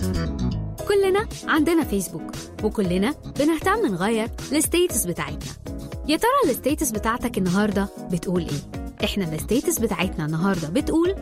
كلنا عندنا فيسبوك وكلنا بنهتم نغير الستيتس بتاعتنا يا ترى الستيتس بتاعتك النهارده بتقول ايه احنا الستيتس بتاعتنا النهارده بتقول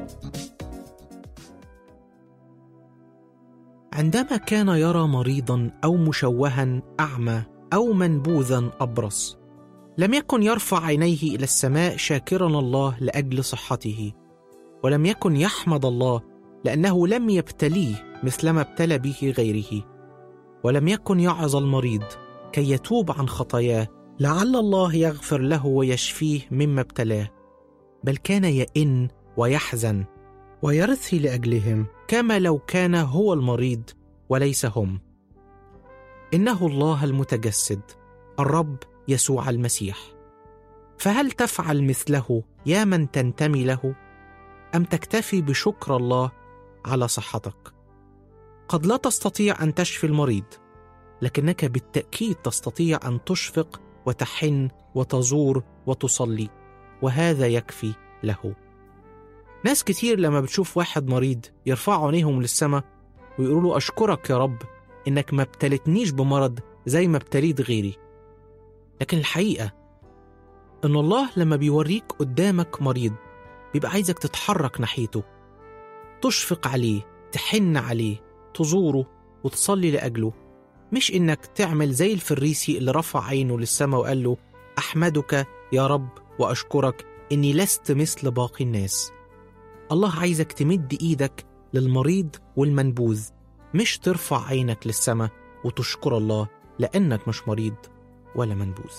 عندما كان يرى مريضا او مشوها اعمى او منبوذا ابرص لم يكن يرفع عينيه الى السماء شاكرا الله لاجل صحته ولم يكن يحمد الله لانه لم يبتليه مثلما ابتلى به غيره ولم يكن يعظ المريض كي يتوب عن خطاياه لعل الله يغفر له ويشفيه مما ابتلاه بل كان يئن ويحزن ويرثي لاجلهم كما لو كان هو المريض وليس هم انه الله المتجسد الرب يسوع المسيح فهل تفعل مثله يا من تنتمي له ام تكتفي بشكر الله على صحتك قد لا تستطيع ان تشفي المريض لكنك بالتاكيد تستطيع ان تشفق وتحن وتزور وتصلي وهذا يكفي له ناس كتير لما بتشوف واحد مريض يرفعوا عينيهم للسماء ويقولوا له أشكرك يا رب إنك ما ابتلتنيش بمرض زي ما ابتليت غيري لكن الحقيقة إن الله لما بيوريك قدامك مريض بيبقى عايزك تتحرك ناحيته تشفق عليه تحن عليه تزوره وتصلي لأجله مش إنك تعمل زي الفريسي اللي رفع عينه للسماء وقال له أحمدك يا رب وأشكرك إني لست مثل باقي الناس الله عايزك تمد إيدك للمريض والمنبوذ مش ترفع عينك للسماء وتشكر الله لأنك مش مريض ولا منبوذ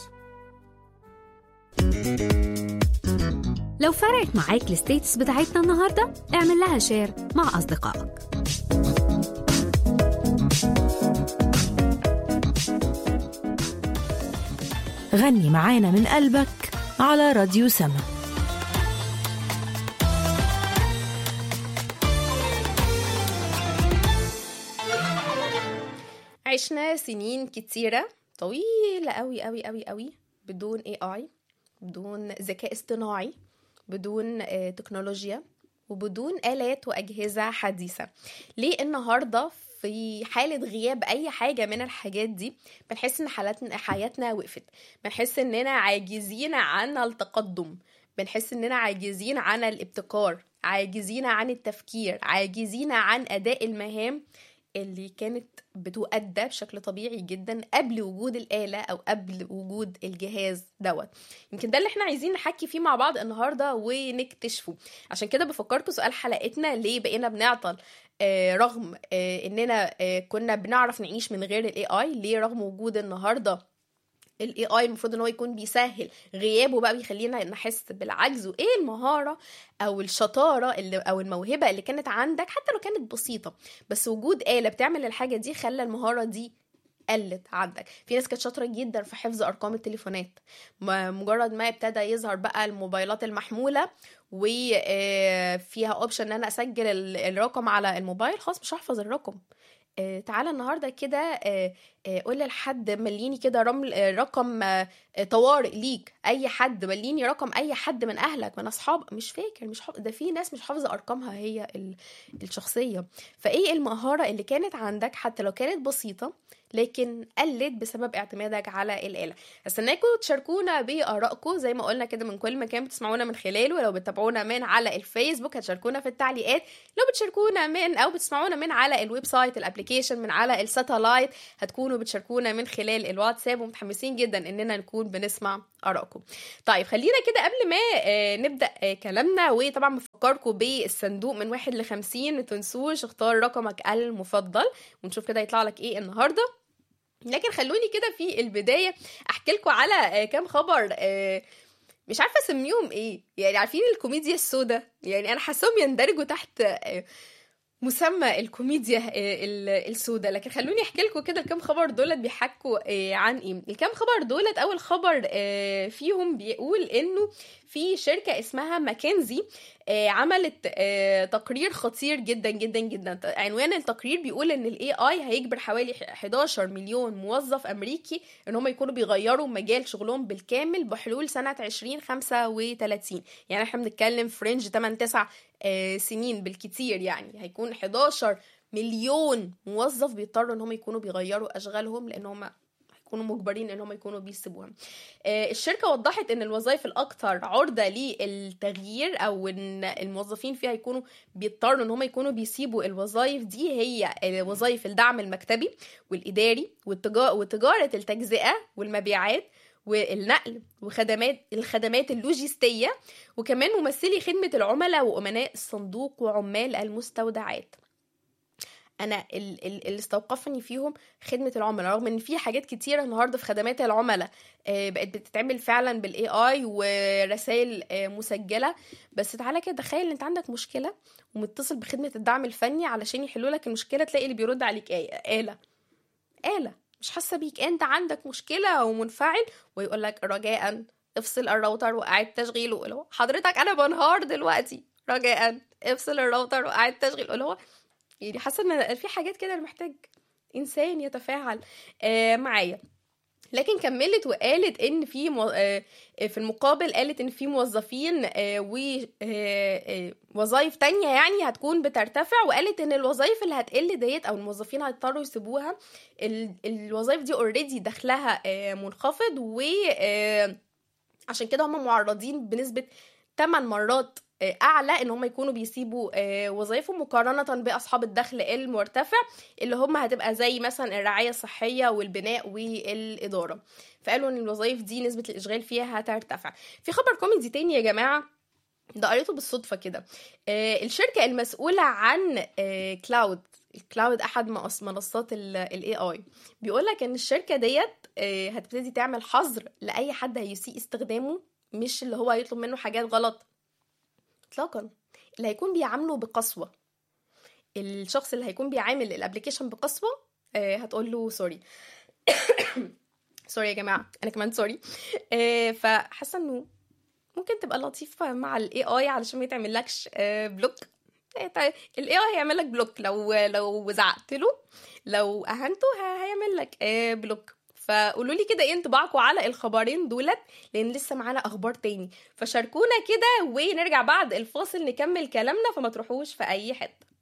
لو فرقت معاك الستيتس بتاعتنا النهارده اعمل لها شير مع أصدقائك غني معانا من قلبك على راديو سما عشنا سنين كتيرة طويلة قوي قوي قوي قوي بدون AI بدون ذكاء اصطناعي بدون آه، تكنولوجيا وبدون آلات وأجهزة حديثة ليه النهاردة في حالة غياب أي حاجة من الحاجات دي بنحس إن حالتنا حياتنا وقفت بنحس إننا عاجزين عن التقدم بنحس إننا عاجزين عن الابتكار عاجزين عن التفكير عاجزين عن أداء المهام اللي كانت بتؤدى بشكل طبيعي جدا قبل وجود الآلة أو قبل وجود الجهاز دوت يمكن ده اللي احنا عايزين نحكي فيه مع بعض النهاردة ونكتشفه عشان كده بفكركم سؤال حلقتنا ليه بقينا بنعطل آه رغم آه اننا آه كنا بنعرف نعيش من غير الاي اي ليه رغم وجود النهارده الاي اي المفروض ان هو يكون بيسهل غيابه بقى بيخلينا نحس بالعجز وايه المهاره او الشطاره اللي او الموهبه اللي كانت عندك حتى لو كانت بسيطه بس وجود آلة بتعمل الحاجه دي خلى المهاره دي قلت عندك في ناس كانت شاطره جدا في حفظ ارقام التليفونات م- مجرد ما ابتدى يظهر بقى الموبايلات المحموله وفيها اوبشن ان انا اسجل ال- الرقم على الموبايل خلاص مش هحفظ الرقم آه، تعالى النهارده كده آه، آه، قول لحد مليني كده رمل آه، رقم آه، آه، طوارئ ليك اي حد مليني رقم اي حد من اهلك من اصحابك مش فاكر مش حافظ ده في ناس مش حافظه ارقامها هي ال- الشخصيه فايه المهاره اللي كانت عندك حتى لو كانت بسيطه لكن قلت بسبب اعتمادك على الآلة استناكم تشاركونا بآرائكم زي ما قلنا كده من كل مكان بتسمعونا من خلاله ولو بتتابعونا من على الفيسبوك هتشاركونا في التعليقات لو بتشاركونا من او بتسمعونا من على الويب سايت الابلكيشن من على الساتلايت هتكونوا بتشاركونا من خلال الواتساب ومتحمسين جدا اننا نكون بنسمع ارائكم طيب خلينا كده قبل ما آه، نبدا آه، كلامنا وطبعا بفكركم بالصندوق من واحد لخمسين ما تنسوش اختار رقمك المفضل ونشوف كده يطلع لك ايه النهارده لكن خلوني كده في البدايه احكي لكم على آه، كام خبر آه، مش عارفه اسميهم ايه يعني عارفين الكوميديا السوداء يعني انا حاساهم يندرجوا تحت آه، مسمى الكوميديا آه، ال- السوداء لكن خلوني احكي لكم كده الكام خبر دولت بيحكوا آه، عن ايه الكام خبر دولت اول خبر آه، فيهم بيقول انه في شركه اسمها ماكنزي آه، عملت آه، تقرير خطير جدا جدا جدا عنوان التقرير بيقول ان الاي اي هيجبر حوالي 11 مليون موظف امريكي ان هم يكونوا بيغيروا مجال شغلهم بالكامل بحلول سنه 2035 يعني احنا بنتكلم في رينج 8 9 سنين بالكتير يعني هيكون 11 مليون موظف بيضطروا ان هم يكونوا بيغيروا اشغالهم لان هم هيكونوا مجبرين ان هم يكونوا بيسيبوها آه، الشركه وضحت ان الوظائف الاكثر عرضه للتغيير او ان الموظفين فيها يكونوا بيضطروا ان هم يكونوا بيسيبوا الوظائف دي هي آه، وظائف الدعم المكتبي والاداري والتجا- وتجاره التجزئه والمبيعات والنقل وخدمات الخدمات اللوجستيه وكمان ممثلي خدمه العملاء وامناء الصندوق وعمال المستودعات انا ال- ال- اللي استوقفني فيهم خدمه العملاء رغم ان في حاجات كتيره النهارده في خدمات العملاء آه، بقت بتتعمل فعلا بالاي اي ورسائل آه، مسجله بس تعالى كده تخيل انت عندك مشكله ومتصل بخدمه الدعم الفني علشان يحلوا لك المشكله تلاقي اللي بيرد عليك آية آلة آلة مش حاسه بيك انت عندك مشكله ومنفعل ويقول لك رجاء افصل الراوتر واعد تشغيله اللي هو حضرتك انا بنهار دلوقتي رجاء افصل الراوتر واعد تشغيله اللي هو يعني حاسه ان في حاجات كده أنا محتاج انسان يتفاعل آه معايا لكن كملت وقالت ان في مو... آه آه، في المقابل قالت ان في موظفين ووظائف تانية يعني هتكون بترتفع وقالت ان الوظائف اللي هتقل ديت او الموظفين هيضطروا يسيبوها ال... الوظائف دي اوريدي دخلها آه، منخفض و آه، عشان كده هم معرضين بنسبة 8 مرات آه، اعلى ان هم يكونوا بيسيبوا آه، وظائفهم مقارنه باصحاب الدخل المرتفع اللي هم هتبقى زي مثلا الرعايه الصحيه والبناء والاداره فقالوا ان الوظائف دي نسبه الاشغال فيها هترتفع في خبر كوميدي تاني يا جماعه ده قريته بالصدفه كده آه، الشركه المسؤوله عن آه، كلاود الكلاود احد مقص- منصات الاي اي بيقول لك ان الشركه ديت آه، هتبتدي تعمل حظر لاي حد هيسيء استخدامه مش اللي هو هيطلب منه حاجات غلط اطلاقا اللي هيكون بيعامله بقسوه الشخص اللي هيكون بيعامل الابلكيشن بقسوه آه، هتقول له سوري سوري يا جماعه انا كمان سوري آه، فحاسه انه ممكن تبقى لطيفه مع الاي اي علشان ما يتعملكش آه، بلوك الاي اي هيعمل لك بلوك لو لو زعقت له لو اهنته ه- هيعمل لك آه، بلوك فقولوا لي كده ايه انطباعكم على الخبرين دولت لان لسه معانا اخبار تاني فشاركونا كده ونرجع بعد الفاصل نكمل كلامنا فما تروحوش في اي حته